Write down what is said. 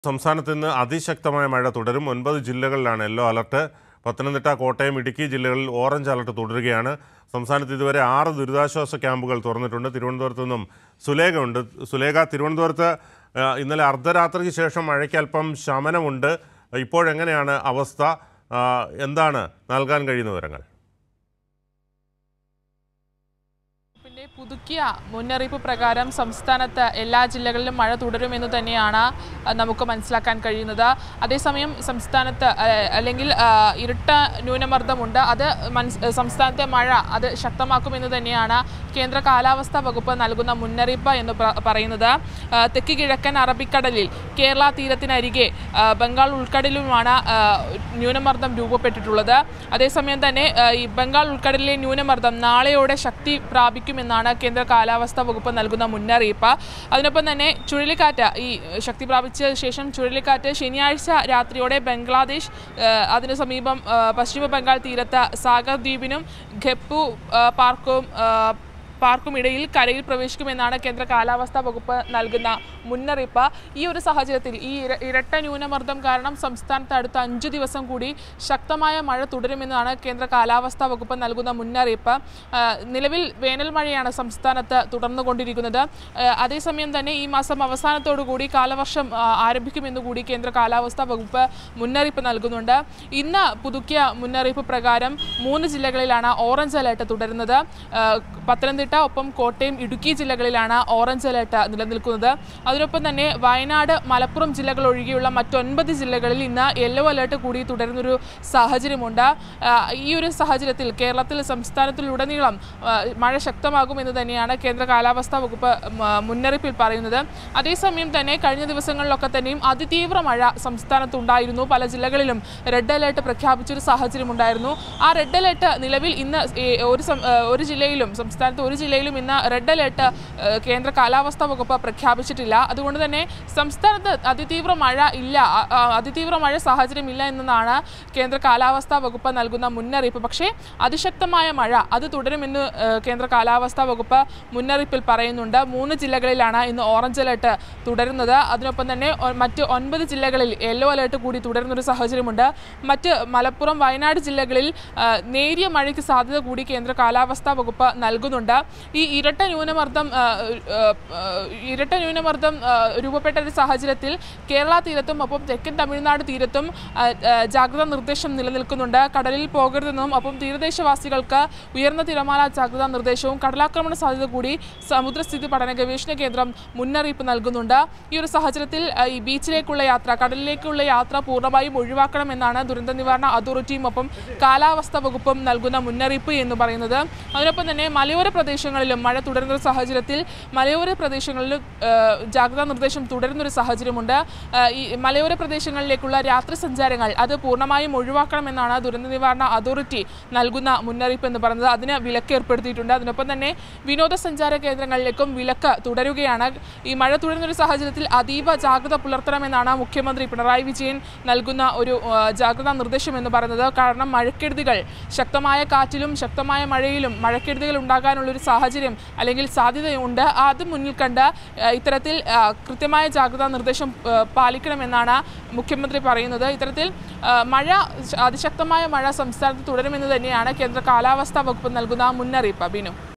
സംസ്ഥാനത്ത് ഇന്ന് അതിശക്തമായ മഴ തുടരും ഒൻപത് ജില്ലകളിലാണ് യെല്ലോ അലർട്ട് പത്തനംതിട്ട കോട്ടയം ഇടുക്കി ജില്ലകളിൽ ഓറഞ്ച് അലർട്ട് തുടരുകയാണ് സംസ്ഥാനത്ത് ഇതുവരെ ആറ് ദുരിതാശ്വാസ ക്യാമ്പുകൾ തുറന്നിട്ടുണ്ട് തിരുവനന്തപുരത്ത് നിന്നും സുലേഖ ഉണ്ട് സുലേഖ തിരുവനന്തപുരത്ത് ആ, ഇന്നലെ അർദ്ധരാത്രിക്ക് ശേഷം മഴയ്ക്ക് അല്പം ശമനമുണ്ട് ഇപ്പോഴെങ്ങനെയാണ് അവസ്ഥ ആ, എന്താണ് നൽകാൻ കഴിയുന്ന വിവരങ്ങൾ പിന്നെ പുതുക്കിയ മുന്നറിയിപ്പ് പ്രകാരം സംസ്ഥാനത്ത് എല്ലാ ജില്ലകളിലും മഴ തുടരുമെന്ന് തന്നെയാണ് അഹ്, നമുക്ക് മനസ്സിലാക്കാൻ കഴിയുന്നത് അതേസമയം സംസ്ഥാനത്ത് അഹ്, അല്ലെങ്കിൽ അഹ്, ഇരുട്ട ന്യൂനമർദ്ദമുണ്ട് അത് മനസ് സംസ്ഥാനത്തെ മഴ അത് ശക്തമാക്കുമെന്ന് തന്നെയാണ് കേന്ദ്ര കാലാവസ്ഥാ വകുപ്പ് നൽകുന്ന മുന്നറിയിപ്പ് എന്ന് പ്ര- പറയുന്നത് അഹ്, തെക്ക് കിഴക്കൻ അറബിക്കടലിൽ കേരള തീരത്തിനരികെ അഹ്, ബംഗാൾ ഉൾക്കടലിലുമാണ് അഹ്, ന്യൂനമർദ്ദം രൂപപ്പെട്ടിട്ടുള്ളത് അതേസമയം തന്നെ അഹ്, ഈ ബംഗാൾ ഉൾക്കടലിലെ ന്യൂനമർദ്ദം നാളെയോടെ ശക്തി പ്രാപിക്കുമെന്നാണ് കേന്ദ്ര കാലാവസ്ഥാ വകുപ്പ് നൽകുന്ന മുന്നറിയിപ്പ് അതിനൊപ്പം തന്നെ ചുഴലിക്കാറ്റ് ഈ ശക്തി പ്രാപിച്ച ശേഷം ചുഴലിക്കാറ്റ് ശനിയാഴ്ച രാത്രിയോടെ ബംഗ്ലാദേശ് അഹ്, അതിനു സമീപം അഹ്, പശ്ചിമ ബംഗാൾ തീരത്ത് സാഗർ ദ്വീപിനും ഖെപ്പു അഹ്, പാർക്കും അഹ്, പാർക്കും ഇടയിൽ കരയിൽ പ്രവേശിക്കുമെന്നാണ് കേന്ദ്ര കാലാവസ്ഥാ വകുപ്പ് നൽകുന്ന മുന്നറിയിപ്പ് ഈ ഒരു സാഹചര്യത്തിൽ ഈ ഇര- ഇരട്ട ന്യൂനമർദ്ദം കാരണം സംസ്ഥാനത്ത് അടുത്ത അഞ്ചു ദിവസം കൂടി ശക്തമായ മഴ തുടരുമെന്നാണ് കേന്ദ്ര കാലാവസ്ഥാ വകുപ്പ് നൽകുന്ന മുന്നറിയിപ്പ് ആ, നിലവിൽ വേനൽ മഴയാണ് സംസ്ഥാനത്ത് തുടർന്നുകൊണ്ടിരിക്കുന്നത് ആ, അതേസമയം തന്നെ ഈ മാസം അവസാനത്തോടു കൂടി കാലവർഷം ആ, ആരംഭിക്കുമെന്ന് കൂടി കേന്ദ്ര കാലാവസ്ഥാ വകുപ്പ് മുന്നറിയിപ്പ് നൽകുന്നുണ്ട് ഇന്ന് പുതുക്കിയ മുന്നറിയിപ്പ് പ്രകാരം മൂന്ന് ജില്ലകളിലാണ് ഓറഞ്ച് അലേർട്ട് തുടരുന്നത് ആ, പത്തനംതിട്ട ഒപ്പം കോട്ടയം ഇടുക്കി ജില്ലകളിലാണ് ഓറഞ്ച് അലേർട്ട് നിലനിൽക്കുന്നത് അതിനൊപ്പം തന്നെ വയനാട് മലപ്പുറം ജില്ലകൾ ഒഴികെയുള്ള മറ്റൊൻപത് ജില്ലകളിൽ ഇന്ന് യെല്ലോ അലേർട്ട് കൂടി തുടരുന്നൊരു സാഹചര്യമുണ്ട് ആ, ഈ ഒരു സാഹചര്യത്തിൽ കേരളത്തിൽ സംസ്ഥാനത്തിലുടനീളം ആ, മഴ ശക്തമാകുമെന്ന് തന്നെയാണ് കേന്ദ്ര കാലാവസ്ഥാ വകുപ്പ് ഉം, ആ, മുന്നറിയിപ്പിൽ പറയുന്നത് അതേസമയം തന്നെ കഴിഞ്ഞ ദിവസങ്ങളിലൊക്കെ തന്നെയും അതിതീവ്ര മഴ സംസ്ഥാനത്തുണ്ടായിരുന്നു പല ജില്ലകളിലും റെഡ് അലേർട്ട് പ്രഖ്യാപിച്ചൊരു സാഹചര്യമുണ്ടായിരുന്നു ആ റെഡ് അലേർട്ട് നിലവിൽ ഇന്ന് ഈ ഒരു സം- ആ, ഒരു ജില്ലയിലും സംസ്ഥാനത്ത് ഒരു ജില്ലയിലും ഇന്ന് റെഡ് അലേർട്ട് ആ, കേന്ദ്ര കാലാവസ്ഥാ വകുപ്പ് പ്രഖ്യാപിച്ചിട്ടില്ല അതുകൊണ്ട് തന്നെ സംസ്ഥാനത്ത് അതിതീവ്ര മഴ ഇല്ല ആ, ആ, അതിതീവ്ര മഴ സാഹചര്യമില്ല എന്നതാണ് കേന്ദ്ര കാലാവസ്ഥാ വകുപ്പ് നൽകുന്ന മുന്നറിയിപ്പ് പക്ഷേ അതിശക്തമായ മഴ അത് തുടരുമെന്ന് ആ, കേന്ദ്ര കാലാവസ്ഥാ വകുപ്പ് മുന്നറിയിപ്പിൽ പറയുന്നുണ്ട് മൂന്ന് ജില്ലകളിലാണ് ഇന്ന് ഓറഞ്ച് അലേർട്ട് തുടരുന്നത് അതിനൊപ്പം തന്നെ ഒ- മറ്റ് ഒൻപത് ജില്ലകളിൽ യെല്ലോ അലേർട്ട് കൂടി തുടരുന്നൊരു സാഹചര്യമുണ്ട് മറ്റ് മലപ്പുറം വയനാട് ജില്ലകളിൽ ആ, നേരിയ മഴയ്ക്ക് സാധ്യത കൂടി കേന്ദ്ര കാലാവസ്ഥാ വകുപ്പ് നൽകുന്നുണ്ട് ഈ ഇരട്ട ന്യൂനമർദ്ദം ആ, ആ, ആ, ഇരട്ട ന്യൂനമർദ്ദം ആ, രൂപപ്പെട്ട ഒരു സാഹചര്യത്തിൽ കേരള തീരത്തും ഒപ്പം തെക്കൻ തമിഴ്നാട് തീരത്തും ആ, ആ, ജാഗ്രതാ നിർദ്ദേശം നിലനിൽക്കുന്നുണ്ട് കടലിൽ പോകരുതെന്നും ഒപ്പം തീരദേശവാസികൾക്ക് ഉയർന്ന തിരമാല ജാഗ്രതാ നിർദ്ദേശവും കടലാക്രമണ സാധ്യത കൂടി സമുദ്രസ്ഥിതി പഠന ഗവേഷണ കേന്ദ്രം മുന്നറിയിപ്പ് നൽകുന്നുണ്ട് ഈ ഒരു സാഹചര്യത്തിൽ ആ, ഈ ബീച്ചിലേക്കുള്ള യാത്ര കടലിലേക്കുള്ള യാത്ര പൂർണ്ണമായും ഒഴിവാക്കണമെന്നാണ് ദുരന്ത നിവാരണ അതോറിറ്റിയും ഒപ്പം കാലാവസ്ഥാ വകുപ്പും നൽകുന്ന മുന്നറിയിപ്പ് എന്ന് പറയുന്നത് അതിനൊപ്പം തന്നെ മലയോര പ്രദേശങ്ങളിലും മഴ തുടരുന്ന ഒരു സാഹചര്യത്തിൽ മലയോര പ്രദേശങ്ങളിലും ആ, ജാഗ്രതാ നിർദ്ദേശം തുടരുന്നൊരു സാഹചര്യമുണ്ട് ആ, ഈ മലയോര പ്രദേശങ്ങളിലേക്കുള്ള രാത്രി സഞ്ചാരങ്ങൾ അത് പൂർണ്ണമായും ഒഴിവാക്കണമെന്നാണ് ദുരന്ത നിവാരണ അതോറിറ്റി നൽകുന്ന മുന്നറിയിപ്പ് എന്ന് പറയുന്നത് അതിന് വിലക്ക് ഏർപ്പെടുത്തിയിട്ടുണ്ട് അതിനൊപ്പം തന്നെ വിനോദസഞ്ചാര കേന്ദ്രങ്ങളിലേക്കും വിലക്ക് തുടരുകയാണ് ഈ മഴ തുടരുന്ന ഒരു സാഹചര്യത്തിൽ അതീവ ജാഗ്രത പുലർത്തണമെന്നാണ് മുഖ്യമന്ത്രി പിണറായി വിജയൻ നൽകുന്ന ഒരു ആ, ജാഗ്രതാ നിർദ്ദേശം എന്ന് പറയുന്നത് കാരണം മഴക്കെടുതികൾ ശക്തമായ കാറ്റിലും ശക്തമായ മഴയിലും മഴക്കെടുതികൾ ഉണ്ടാകാനുള്ള ഒരു സാഹചര്യം അല്ലെങ്കിൽ സാധ്യതയുണ്ട് അത് മുന്നിൽ കണ്ട് ആ, ഇത്തരത്തിൽ ആ, കൃത്യമായ ജാഗ്രതാ നിർദ്ദേശം ആ, പാലിക്കണമെന്നാണ് മുഖ്യമന്ത്രി പറയുന്നത് ഇത്തരത്തിൽ ആ, മഴ അതിശക്തമായ മഴ സംസ്ഥാനത്ത് തുടരുമെന്ന് തന്നെയാണ് കേന്ദ്ര കാലാവസ്ഥാ വകുപ്പ് നൽകുന്ന മുന്നറിയിപ്പ് ബിനു